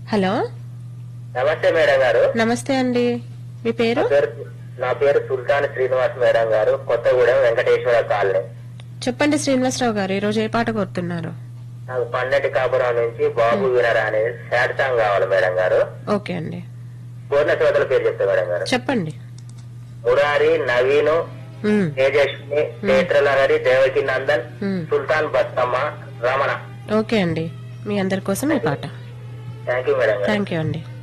Hello నమస్తే madam గారు నమస్తే అండి మీ పేరు నా పేరు నా పేరు సుల్తాన్ శ్రీనివాస్ మేడం గారు కొత్తగూడెం వెంకటేశ్వర కాలనీ చెప్పండి శ్రీనివాసరావు గారు ఈ రోజు ఏ పాట కోరుతున్నారు నాకు పన్నెటి కాపురం నుంచి బాబు వినరా అనేది సాడ్ సాంగ్ కావాలి మేడం గారు ఓకే అండి పూర్ణ శ్రోతల పేరు చెప్తా మేడం గారు చెప్పండి మురారి నవీను ఉమ్, తేజస్విని నేత్రల హరి దేవకి నందన్ ఉమ్. సుల్తాన్ బస్తమ్మ రమణ ఓకే అండి మీ అందరి కోసం ఈ పాట థ్యాంక్ యూ మేడం గారు థ్యాంక్ యూ అండి